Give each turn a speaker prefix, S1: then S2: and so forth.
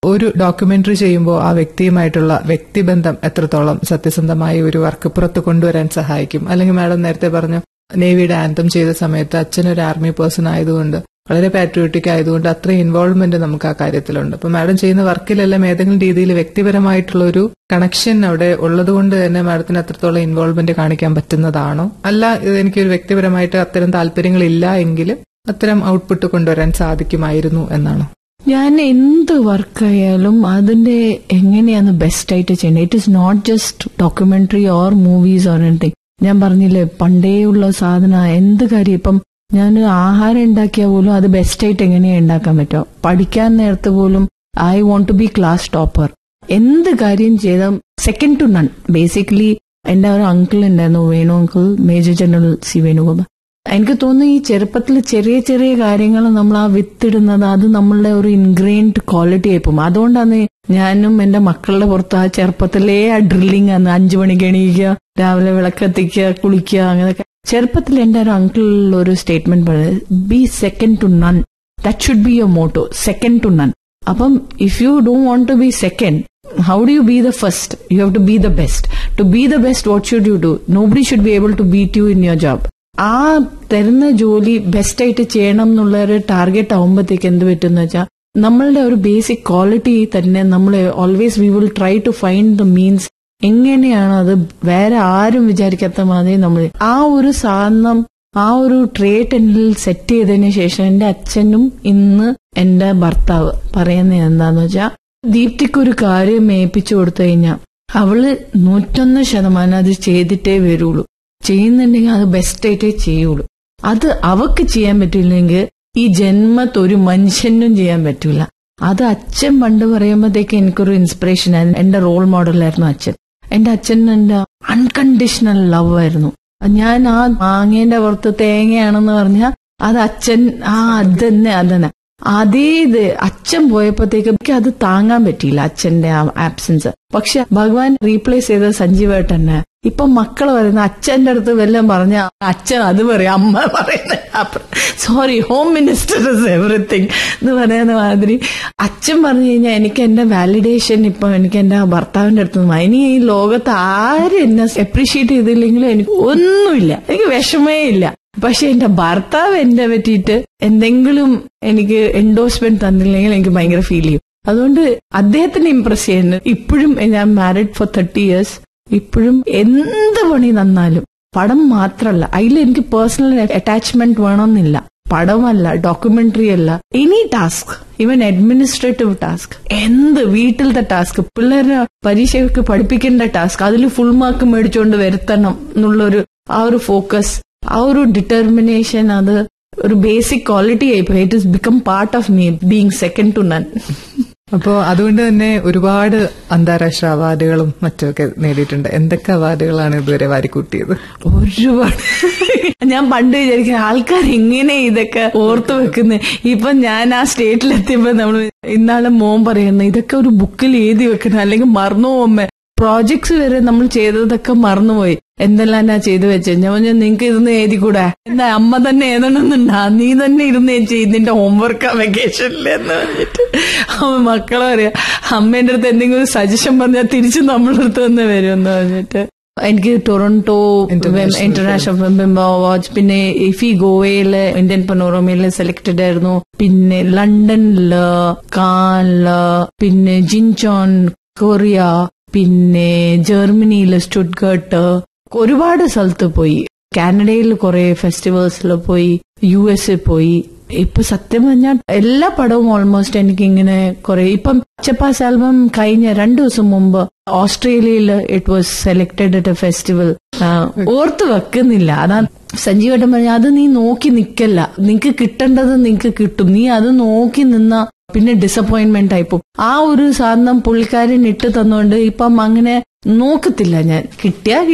S1: ഒരു ഡോക്യുമെന്ററി ചെയ്യുമ്പോൾ ആ വ്യക്തിയുമായിട്ടുള്ള വ്യക്തിബന്ധം എത്രത്തോളം സത്യസന്ധമായ ഒരു വർക്ക് പുറത്ത് കൊണ്ടുവരാൻ സഹായിക്കും അല്ലെങ്കിൽ മാഡം നേരത്തെ പറഞ്ഞു നേവിയുടെ ആന്തം ചെയ്ത സമയത്ത് അച്ഛൻ ഒരു ആർമി പേഴ്സൺ ആയതുകൊണ്ട് വളരെ പാട്രിയോട്ടിക് ആയതുകൊണ്ട് അത്രയും ഇൻവോൾവ്മെന്റ് നമുക്ക് ആ കാര്യത്തിലുണ്ട് അപ്പൊ മാഡം ചെയ്യുന്ന വർക്കിലെല്ലാം ഏതെങ്കിലും രീതിയിൽ വ്യക്തിപരമായിട്ടുള്ള ഒരു കണക്ഷൻ അവിടെ ഉള്ളതുകൊണ്ട് തന്നെ മാഡത്തിന് അത്രത്തോളം ഇൻവോൾവ്മെന്റ് കാണിക്കാൻ പറ്റുന്നതാണോ അല്ല ഇത് എനിക്കൊരു വ്യക്തിപരമായിട്ട് അത്തരം താല്പര്യങ്ങളില്ല എങ്കിലും അത്തരം ഔട്ട്പുട്ട് കൊണ്ടുവരാൻ സാധിക്കുമായിരുന്നു എന്നാണോ
S2: ഞാൻ എന്ത് വർക്കായാലും അതിന്റെ എങ്ങനെയാണ് ബെസ്റ്റ് ആയിട്ട് ചെയ്യേണ്ടത് it is not just documentary or movies or anything ഞാൻ പറഞ്ഞില്ലേ പണ്ടേയുള്ള സാധന എന്ത് കാര്യം ഇപ്പം ഞാൻ ആഹാരം ഉണ്ടാക്കിയാൽ പോലും അത് ബെസ്റ്റ് ആയിട്ട് എങ്ങനെയാ ഉണ്ടാക്കാൻ പറ്റുമോ പഠിക്കാൻ നേരത്ത് പോലും I want to be class topper എന്ത് കാര്യം ചെയ്താൽ സെക്കൻഡ് ടു നൺ ബേസിക്കലി എന്റെ ഒരു അങ്കിൾ ഉണ്ടായിരുന്നു Venu uncle major general C Venugopal എനിക്ക് തോന്നുന്നു ഈ ചെറുപ്പത്തിൽ ചെറിയ ചെറിയ കാര്യങ്ങൾ നമ്മൾ ആ വിത്തിടുന്നത് അത് നമ്മളുടെ ഒരു ഇൻഗ്രെയിൻഡ് ക്വാളിറ്റി ആയിപ്പോകും അതുകൊണ്ടാണ് ഞാനും എന്റെ മക്കളുടെ പുറത്ത് ആ ചെറുപ്പത്തിലേ ആ ഡ്രില്ലിംഗ് ആണ് അഞ്ചു മണിക്ക് എണീക്കുക രാവിലെ വിളക്കത്തിക്കുക കുളിക്കുക അങ്ങനെയൊക്കെ ചെറുപ്പത്തിൽ എന്റെ ഒരു അങ്കിൾ ഒരു സ്റ്റേറ്റ്മെന്റ് പറഞ്ഞത് be second to none that should be your motto second to none അപ്പം if you don't want to be second how do you be the first you have to be the best to be the best what should you do nobody should be able to beat you in your job ആ തരുന്ന ജോലി best ആയിട്ട് ചെയ്യണം എന്നുള്ള ഒരു target ആവുമ്പോഴത്തേക്ക് എന്ത് പറ്റുന്ന വെച്ചാൽ നമ്മളുടെ ഒരു ബേസിക് ക്വാളിറ്റി തന്നെ നമ്മൾ always we will try to find the means എങ്ങനെയാണ് അത് വേറെ ആരും വിചാരിക്കാത്ത മാതിരി നമ്മൾ ആ ഒരു സാധനം ആ ഒരു ട്രേറ്റ് എന്നിൽ സെറ്റ് ചെയ്തതിന് ശേഷം എന്റെ അച്ഛനും ഇന്ന് എന്റെ ഭർത്താവ് പറയുന്നത് എന്താന്ന് വെച്ചാൽ ദീപ്തിക്ക് ഒരു കാര്യം ഏൽപ്പിച്ചു കൊടുത്തു കഴിഞ്ഞാൽ അവള് നൂറ്റൊന്ന് ശതമാനം അത് ചെയ്തിട്ടേ വരുള്ളൂ ചെയ്യുന്നുണ്ടെങ്കിൽ അത് ബെസ്റ്റ് ആയിട്ടേ ചെയ്യുള്ളൂ അത് അവക്ക് ചെയ്യാൻ പറ്റില്ലെങ്കിൽ ഈ ജന്മത്ത് ഒരു മനുഷ്യനും ചെയ്യാൻ പറ്റൂല അത് അച്ഛൻ പണ്ട് പറയുമ്പോഴത്തേക്ക് എനിക്കൊരു ഇൻസ്പിറേഷൻ ആയിരുന്നു എന്റെ റോൾ മോഡലായിരുന്നു അച്ഛൻ എന്റെ അച്ഛൻ എന്റെ അൺകണ്ടീഷണൽ ലവ് ആയിരുന്നു ഞാൻ ആ മാങ്ങേന്റെ പുറത്ത് തേങ്ങയാണെന്ന് പറഞ്ഞാൽ അത് അച്ഛൻ ആ അതന്നെ അതന്നെ അതേ ഇത് അച്ഛൻ പോയപ്പോഴത്തേക്ക് എനിക്ക് അത് താങ്ങാൻ പറ്റിയില്ല അച്ഛന്റെ ആ ആബ്സെൻസ് പക്ഷെ ഭഗവാൻ റീപ്ലേസ് ചെയ്ത സഞ്ജീവേട്ടന്നെ ഇപ്പൊ മക്കള് പറയുന്ന അച്ഛന്റെ അടുത്ത് വല്ലതും പറഞ്ഞ അച്ഛൻ അത് പറയും അമ്മ പറയുന്ന sorry home minister is everything എന്ന് പറയുന്ന മാതിരി അച്ഛൻ പറഞ്ഞു കഴിഞ്ഞാൽ എനിക്ക് എന്റെ വാലിഡേഷൻ ഇപ്പൊ എനിക്ക് എന്റെ ഭർത്താവിന്റെ അടുത്ത് നിന്ന് ഇനി ഈ ലോകത്ത് ആരും എന്നെ അപ്രീഷിയേറ്റ് ചെയ്തില്ലെങ്കിലും എനിക്ക് ഒന്നുമില്ല എനിക്ക് വിഷമേ ഇല്ല പക്ഷെ എന്റെ ഭർത്താവ് എന്നെ പറ്റിയിട്ട് എന്തെങ്കിലും എനിക്ക് എൻഡോഴ്സ്മെന്റ് തന്നില്ലെങ്കിൽ എനിക്ക് ഭയങ്കര ഫീൽ ചെയ്യും അതുകൊണ്ട് അദ്ദേഹത്തിന് ഇംപ്രസ് ചെയ്യുന്നത് ഇപ്പോഴും ഞാൻ മാരിഡ് ഫോർ തേർട്ടി ഇയേഴ്സ് ഇപ്പോഴും എന്ത് പണി തന്നാലും പടം മാത്രമല്ല അതിൽ എനിക്ക് പേഴ്സണൽ അറ്റാച്ച്മെന്റ് വേണമെന്നില്ല പടമല്ല ഡോക്യുമെന്ററി അല്ല any task even administrative task എന്ത് വീട്ടിലത്തെ ടാസ്ക് പിള്ളേരെ പരീക്ഷയ്ക്ക് പഠിപ്പിക്കേണ്ട ടാസ്ക് അതിൽ ഫുൾ മാർക്ക് മേടിച്ചുകൊണ്ട് വരുത്തണം എന്നുള്ളൊരു ആ ഒരു ഫോക്കസ് ആ ഒരു ഡിറ്റർമിനേഷൻ അത് ഒരു ബേസിക് ക്വാളിറ്റി ആയിപ്പോയി it is become part of me being second to none
S1: അപ്പോ അതുകൊണ്ട് തന്നെ ഒരുപാട് അന്താരാഷ്ട്ര അവാർഡുകളും മറ്റുമൊക്കെ നേടിയിട്ടുണ്ട് എന്തൊക്കെ അവാർഡുകളാണ് ഇതുവരെ വാരിക്കൂട്ടിയത്
S2: ഒരുപാട് ഞാൻ പണ്ട് വിചാരിക്കും ആൾക്കാർ ഇങ്ങനെ ഇതൊക്കെ ഓർത്തു വെക്കുന്നത് ഇപ്പൊ ഞാൻ ആ സ്റ്റേറ്റിലെത്തിയപ്പോ നമ്മൾ ഇന്നാളെ മോൻ പറയുന്നു ഇതൊക്കെ ഒരു ബുക്കിൽ എഴുതി വെക്കണം അല്ലെങ്കിൽ മറന്നു പോകുമ്പോ പ്രോജക്ട്സ് വരെ നമ്മൾ ചെയ്തതൊക്കെ മറന്നുപോയി എന്തെല്ലാം ഞാൻ ചെയ്തു വെച്ചത് ഞാൻ പറഞ്ഞു നിങ്ങക്ക് ഇരുന്ന് എഴുതിക്കൂടെ എന്താ അമ്മ തന്നെ എഴുതണമെന്നുണ്ടാ നീ തന്നെ ഇരുന്ന് ചെയ്ത് നിന്റെ ഹോംവർക്ക് വെക്കേഷനിൽ എന്ന് പറഞ്ഞിട്ട് അവൻ മക്കളെ പറയാ അമ്മേന്റെ അടുത്ത് എന്തെങ്കിലും ഒരു സജഷൻ പറഞ്ഞാൽ തിരിച്ച് നമ്മളെ അടുത്ത് തന്നെ വരും എന്ന് പറഞ്ഞിട്ട് എനിക്ക് Toronto
S1: International
S2: international film awards പിന്നെ ഇഫി ഗോവയിലെ ഇന്ത്യൻ പനോറമയില് സെലക്ടഡ് ആയിരുന്നു പിന്നെ ലണ്ടനില് കാനില് പിന്നെ ജിൻചോൺ കൊറിയ പിന്നെ ജർമ്മനിയില് സ്റ്റുഡ്ഗർട്ട് ഒരുപാട് സ്ഥലത്ത് പോയി കാനഡയിൽ കുറെ ഫെസ്റ്റിവൽസിൽ പോയി യു എസ് പോയി ഇപ്പൊ സത്യം പറഞ്ഞാൽ എല്ലാ പടവും ഓൾമോസ്റ്റ് എനിക്ക് ഇങ്ങനെ കുറെ ഇപ്പം ചപ്പാസ് ആൽബം കഴിഞ്ഞ രണ്ടു ദിവസം മുമ്പ് ഓസ്ട്രേലിയയിൽ it was selected at a festival ഓർത്ത് വെക്കുന്നില്ല അതാ സഞ്ജീവേട്ടൻ പറഞ്ഞ അത് നീ നോക്കി നിക്കല്ല നിനക്ക് കിട്ടേണ്ടത് നിനക്ക് കിട്ടും നീ അത് നോക്കി നിന്ന പിന്നെ ഡിസപ്പോയിന്റ്മെന്റ് ആയിപ്പോ ആ ഒരു സാധനം പുള്ളിക്കാരൻ ഇട്ട് തന്നോണ്ട് ഇപ്പം അങ്ങനെ നോക്കത്തില്ല ഞാൻ കിട്ടിയാ